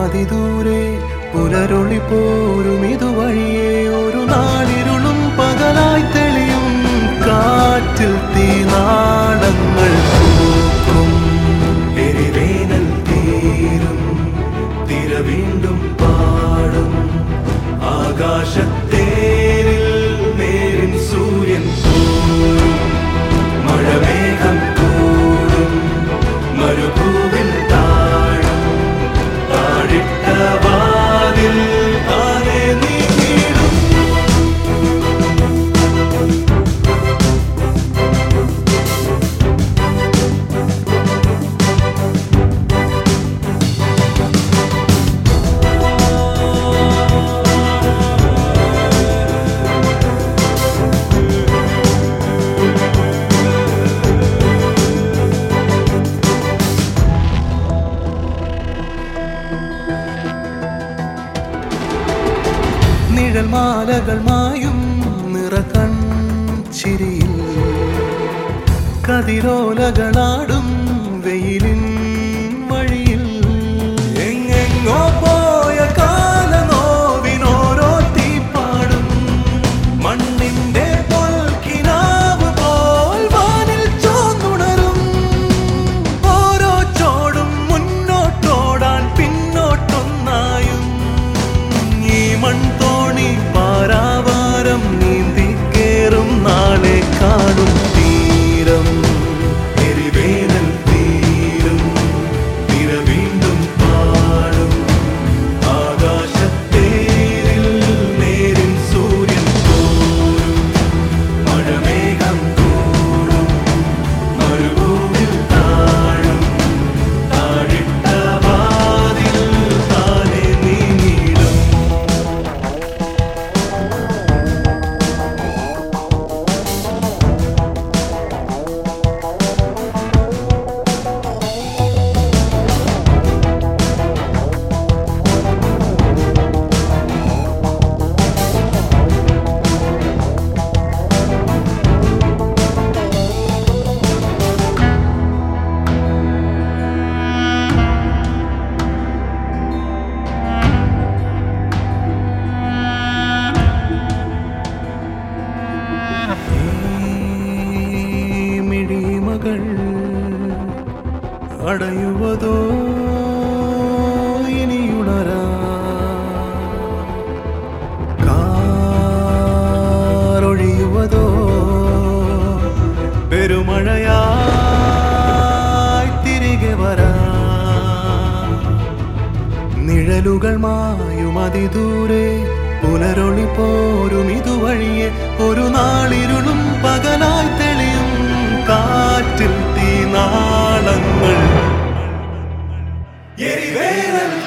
അതിദൂരെ പുലരൊളി പോരും ഇതുവഴിയെ ഒരു നാളിരുളും പകലായി തെളിയും കാറ്റിൽ തീനാളങ്ങൾ പൂക്കും എരിവേനൽ തീരും തിര വീണ്ടും പാടും ആകാശത്തേരിൽ നേരിൻ സൂര്യൻ പോരും മഴമേഘം കൂടും മരുഭൂവിൽ താഴും താഴിട്ട വാതിൽ താനെ നീങ്ങിടും നിഴൽ മാലകൾ മായും നിറകൺ ചിരിയിൽ കതിരോലകളാടും വെയിലിൻ വഴിയിൽ എങ്ങെങ്ങോ പോയ കാലനോവിനോരോ തീപ്പാടും മണ്ണിന്റെ പൊൽക്കിനാവ് പോൽ വാനിൽ ചോന്നുണരും ഓരോ ചോടും മുന്നോട്ടോടാൻ പിന്നോട്ടൊന്നായും ഈ മൺതോണി പാരാവാരം നീന്തി കേറും നാളെ കാണും തീരം എരിവേനൽ തീരും തിര വീണ്ടും പാടും ആകാശത്തേരിൽ നേരിൻ സൂര്യൻ പോരും മഴമേഘം കൂടും മരുഭൂമിൽ താഴും താഴിട്ട വാതിൽ താനെ നീങ്ങിടും ഈ മിഴിമകൾ അടയുവതോ ഇനിയുണരാ കാറൊഴിയുവതോ പെരുമഴയായി തിരികെ വരാ നിഴലുകൾ മായും അതിദൂരെ പുലരൊളി പോരും ഇതുവഴിയെ ഒരു നാളിരുളും പകലായി തെളിയും കാറ്റിൽ തീനാളങ്ങൾ എരിവേനൽ